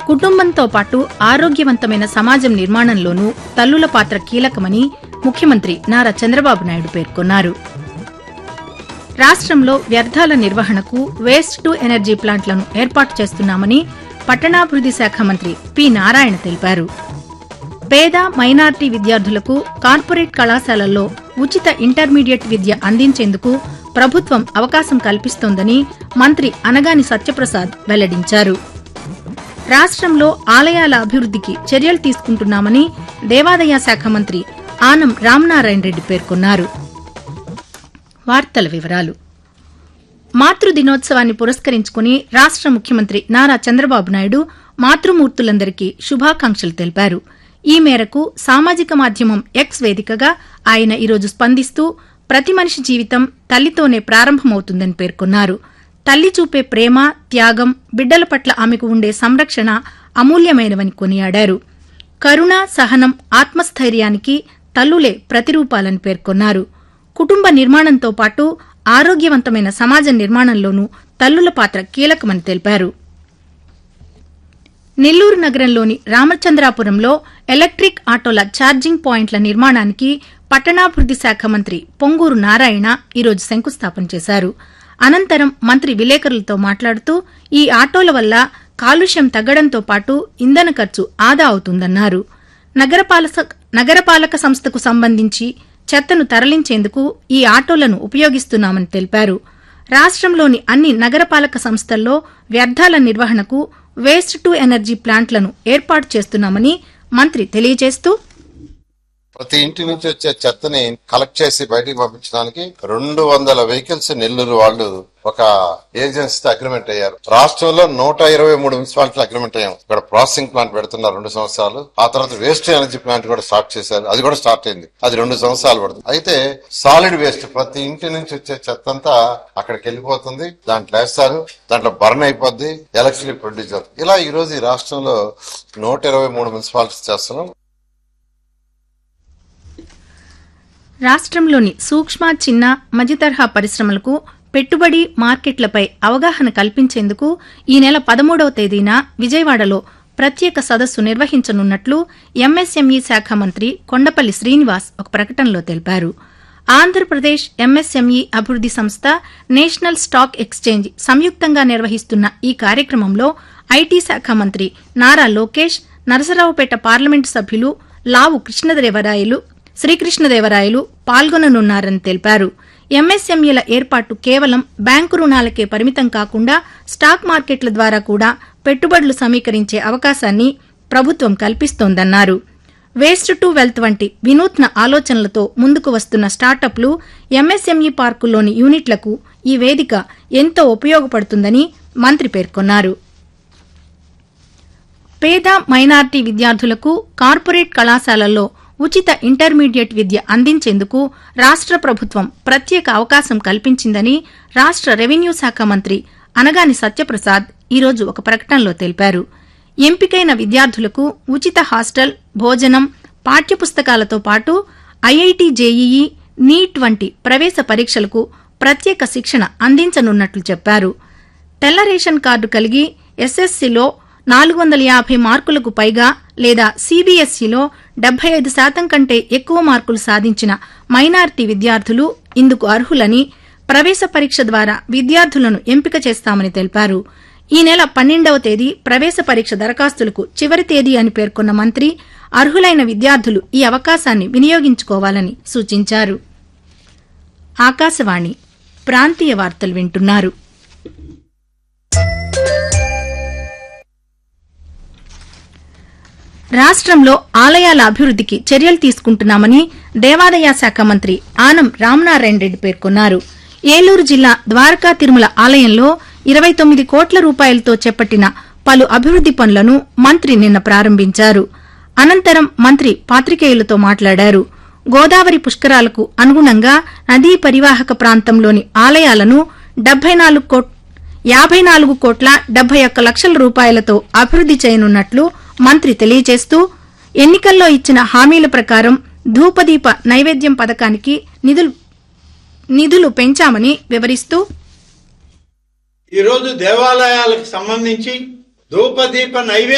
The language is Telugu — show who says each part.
Speaker 1: కుటుంబంతో పాటు ఆరోగ్యవంతమైన సమాజం నిర్మాణంలోనూ తల్లుల పాత్ర కీలకమని ముఖ్యమంత్రి నారా చంద్రబాబు నాయుడు పేర్కొన్నారు రాష్ట్రంలో వ్యర్థాల నిర్వహణకు వేస్ట్ టు ఎనర్జీ ప్లాంట్లను ఏర్పాటు చేస్తున్నామని పట్టణాభివృద్ది శాఖ మంత్రి పి నారాయణ తెలిపారు పేద మైనార్టీ విద్యార్థులకు కార్పొరేట్ కళాశాలల్లో ఉచిత ఇంటర్మీడియట్ విద్య అందించేందుకు ప్రభుత్వం అవకాశం కల్పిస్తోందని మంత్రి అనగాని సత్యప్రసాద్ వెల్లడించారు రాష్ట్రంలో ఆలయాల అభివృద్దికి చర్యలు తీసుకుంటున్నామని దేవాదాయ శాఖ మంత్రి ఆనం రామనారాయణ రెడ్డి పేర్కొన్నారు వార్తల వివరాలు మాతృ దినోత్సవాన్ని పురస్కరించుకుని రాష్ట ముఖ్యమంత్రి నారా చంద్రబాబు నాయుడు మాతృమూర్తులందరికీ శుభాకాంక్షలు తెలిపారు ఈ మేరకు సామాజిక మాధ్యమం ఎక్స్ వేదికగా ఆయన ఈరోజు స్పందిస్తూ ప్రతి మనిషి జీవితం తల్లితోనే ప్రారంభమవుతుందని పేర్కొన్నారు తల్లి చూపే ప్రేమ త్యాగం బిడ్డల పట్ల ఆమెకు ఉండే సంరక్షణ అమూల్యమైనవని కొనియాడారు కరుణ సహనం ఆత్మస్థైర్యానికి తల్లులే ప్రతిరూపాలని పేర్కొన్నారు కుటుంబ నిర్మాణంతో పాటు ఆరోగ్యవంతమైన సమాజ నిర్మాణంలోనూ తల్లుల పాత్ర కీలకమని తెలిపారు నెల్లూరు నగరంలోని రామచంద్రాపురంలో ఎలక్ట్రిక్ ఆటోల ఛార్జింగ్ పాయింట్ల నిర్మాణానికి పట్టణాభివృద్ది శాఖ మంత్రి పొంగూరు నారాయణ ఈరోజు శంకుస్థాపన చేశారు అనంతరం మంత్రి విలేకరులతో మాట్లాడుతూ ఈ ఆటోల వల్ల కాలుష్యం తగ్గడంతో పాటు ఇంధన ఖర్చు ఆదా అవుతుందన్నారు నగరపాలక నగరపాలక సంస్థకు సంబంధించి చెత్తను తరలించేందుకు ఈ ఆటోలను ఉపయోగిస్తున్నామని తెలిపారు రాష్ట్రంలోని అన్ని నగరపాలక సంస్థల్లో వ్యర్థాల నిర్వహణకు వేస్ట్ టు ఎనర్జీ ప్లాంట్లను ఏర్పాటు చేస్తున్నామని మంత్రి తెలియజేస్తూ
Speaker 2: ప్రతి ఇంటి నుంచి వచ్చే చెత్తని కలెక్ట్ చేసి బయటికి పంపించడానికి రెండు వందల వెహికల్స్ నెల్లూరు వాళ్ళు ఒక ఏజెన్సీతో అగ్రిమెంట్ అయ్యారు రాష్ట్రంలో నూట ఇరవై మూడు మున్సిపాలిటీలు అగ్రిమెంట్ అయ్యాం ఇక్కడ ప్రాసెసింగ్ ప్లాంట్ పెడుతున్నారు రెండు సంవత్సరాలు ఆ తర్వాత వేస్ట్ ఎనర్జీ ప్లాంట్ కూడా స్టార్ట్ చేశారు అది కూడా స్టార్ట్ అయింది అది రెండు సంవత్సరాలు పడుతుంది అయితే సాలిడ్ వేస్ట్ ప్రతి ఇంటి నుంచి వచ్చే చెత్త అంతా అక్కడికి వెళ్ళిపోతుంది దాంట్లో వేస్తారు దాంట్లో బర్న్ అయిపోద్ది ఎలక్ట్రిసిటీ ప్రొడ్యూస్ అవుతుంది ఇలా ఈ రోజు ఈ రాష్ట్రంలో నూట ఇరవై మూడు మున్సిపాలిటీస్ చేస్తున్నాం
Speaker 1: రాష్ట్రంలోని సూక్ష్మ చిన్న మధ్యతరహా పరిశ్రమలకు పెట్టుబడి మార్కెట్లపై అవగాహన కల్పించేందుకు ఈ నెల పదమూడవ తేదీన విజయవాడలో ప్రత్యేక సదస్సు నిర్వహించనున్నట్లు ఎంఎస్ఎంఈ శాఖ మంత్రి కొండపల్లి శ్రీనివాస్ ఒక ప్రకటనలో తెలిపారు ఆంధ్రప్రదేశ్ ఎంఎస్ఎంఈ అభివృద్ది సంస్థ నేషనల్ స్టాక్ ఎక్స్చేంజ్ సంయుక్తంగా నిర్వహిస్తున్న ఈ కార్యక్రమంలో ఐటీ శాఖ మంత్రి నారా లోకేష్ నరసరావుపేట పార్లమెంటు సభ్యులు లావు కృష్ణదేవరాయలు శ్రీకృష్ణదేవరాయలు పాల్గొననున్నారని తెలిపారు ఎంఎస్ఎంఈల ఏర్పాటు కేవలం బ్యాంకు రుణాలకే పరిమితం కాకుండా స్టాక్ మార్కెట్ల ద్వారా కూడా పెట్టుబడులు సమీకరించే అవకాశాన్ని ప్రభుత్వం కల్పిస్తోందన్నారు వేస్ట్ టు వెల్త్ వంటి వినూత్న ఆలోచనలతో ముందుకు వస్తున్న స్టార్టప్లు ఎంఎస్ఎంఈ పార్కుల్లోని యూనిట్లకు ఈ వేదిక ఎంతో ఉపయోగపడుతుందని మంత్రి పేర్కొన్నారు పేద మైనార్టీ విద్యార్థులకు కార్పొరేట్ కళాశాలల్లో ఉచిత ఇంటర్మీడియట్ విద్య అందించేందుకు రాష్ట్ర ప్రభుత్వం ప్రత్యేక అవకాశం కల్పించిందని రాష్ట్ర రెవెన్యూ శాఖ మంత్రి అనగాని సత్యప్రసాద్ ఈరోజు ఒక ప్రకటనలో తెలిపారు ఎంపికైన విద్యార్థులకు ఉచిత హాస్టల్ భోజనం పాఠ్యపుస్తకాలతో పాటు ఐఐటి జేఈఈ నీట్ వంటి ప్రవేశ పరీక్షలకు ప్రత్యేక శిక్షణ అందించనున్నట్లు చెప్పారు తెల్ల రేషన్ కార్డు కలిగి ఎస్ఎస్సీలో నాలుగు వందల యాభై మార్కులకు పైగా లేదా సీబీఎస్ఈలో డెబ్బై ఐదు శాతం కంటే ఎక్కువ మార్కులు సాధించిన మైనార్టీ విద్యార్థులు ఇందుకు అర్హులని ప్రవేశ పరీక్ష ద్వారా విద్యార్థులను ఎంపిక చేస్తామని తెలిపారు ఈ నెల పన్నెండవ తేదీ ప్రవేశ పరీక్ష దరఖాస్తులకు చివరి తేదీ అని పేర్కొన్న మంత్రి అర్హులైన విద్యార్థులు ఈ అవకాశాన్ని వినియోగించుకోవాలని సూచించారు ఆకాశవాణి ప్రాంతీయ వార్తలు వింటున్నారు రాష్ట్రంలో ఆలయాల అభివృద్దికి చర్యలు తీసుకుంటున్నామని దేవాదాయ శాఖ మంత్రి ఆనం రామనారాయణ రెడ్డి పేర్కొన్నారు ఏలూరు జిల్లా ద్వారకా తిరుమల ఆలయంలో ఇరవై తొమ్మిది కోట్ల రూపాయలతో చేపట్టిన పలు అభివృద్ది పనులను మంత్రి నిన్న ప్రారంభించారు అనంతరం మంత్రి పాత్రికేయులతో మాట్లాడారు గోదావరి పుష్కరాలకు అనుగుణంగా నదీ పరివాహక ప్రాంతంలోని ఆలయాలను డెబ్బై నాలుగు కోట్ యాభై నాలుగు కోట్ల డెబ్బై ఒక్క లక్షల రూపాయలతో అభివృద్ది చేయనున్నట్లు మంత్రి తెలియజేస్తూ ఎన్నికల్లో ఇచ్చిన హామీల ప్రకారం ధూపదీప నైవేద్యం పథకానికి నిధులు నిధులు పెంచామని వివరిస్తూ
Speaker 3: ఈ రోజు దేవాలయాలకు సంబంధించి ధూపదీప నైవేద్య